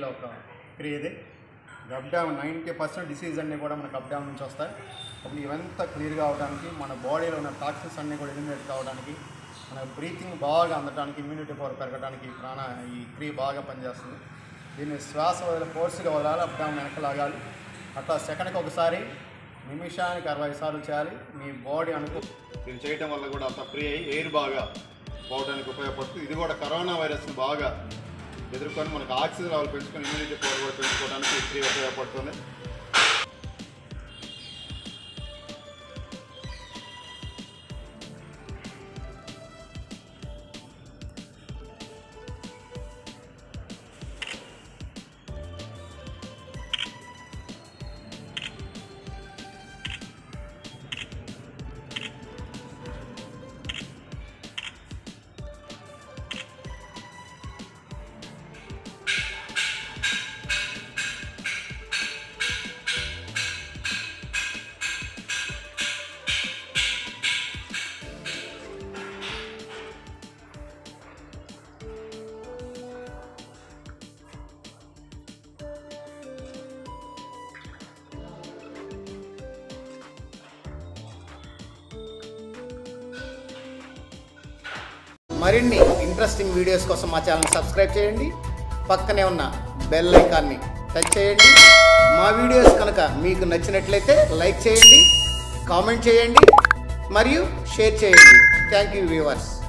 బాడీలో ఒక క్రియ ఇది up down ninety percent disease అన్నీ కూడా మనకు అప్ డౌన్ నుంచి వస్తాయి అప్పుడు ఇవంతా క్లియర్గా అవడానికి మన బాడీలో ఉన్న టాక్సిన్స్ అన్నీ కూడా ఎలిమినేట్ కావడానికి మన బ్రీతింగ్ బాగా అందడానికి ఇమ్యూనిటీ పవర్ పెరగడానికి ఈ ప్రాణ ఈ క్రియ బాగా పనిచేస్తుంది దీన్ని శ్వాస వదిలి ఫోర్స్గా వదలాలి అప్ డౌన్ వెనక లాగాలి అట్లా సెకండ్కి ఒకసారి నిమిషానికి అరవై సార్లు చేయాలి మీ బాడీ అనుకో దీన్ని చేయటం వల్ల కూడా అంత ఫ్రీ అయ్యి ఎయిర్ బాగా పోవడానికి ఉపయోగపడుతుంది ఇది కూడా కరోనా వైరస్ని బాగా ఎదుర్కొని మనకు ఆక్సిజన్ లెవెల్ పెంచుకొని ఇమ్యూనిటీ పవర్ కూడా పెంచుకోవడానికి ఈ ఫ్రీ ఉపయోగపడుతుంది మరిన్ని ఇంట్రెస్టింగ్ వీడియోస్ కోసం మా ఛానల్ సబ్స్క్రైబ్ చేయండి పక్కనే ఉన్న బెల్ ఐకాన్ని టచ్ చేయండి మా వీడియోస్ కనుక మీకు నచ్చినట్లయితే లైక్ చేయండి కామెంట్ చేయండి మరియు షేర్ చేయండి థ్యాంక్ యూ వ్యూవర్స్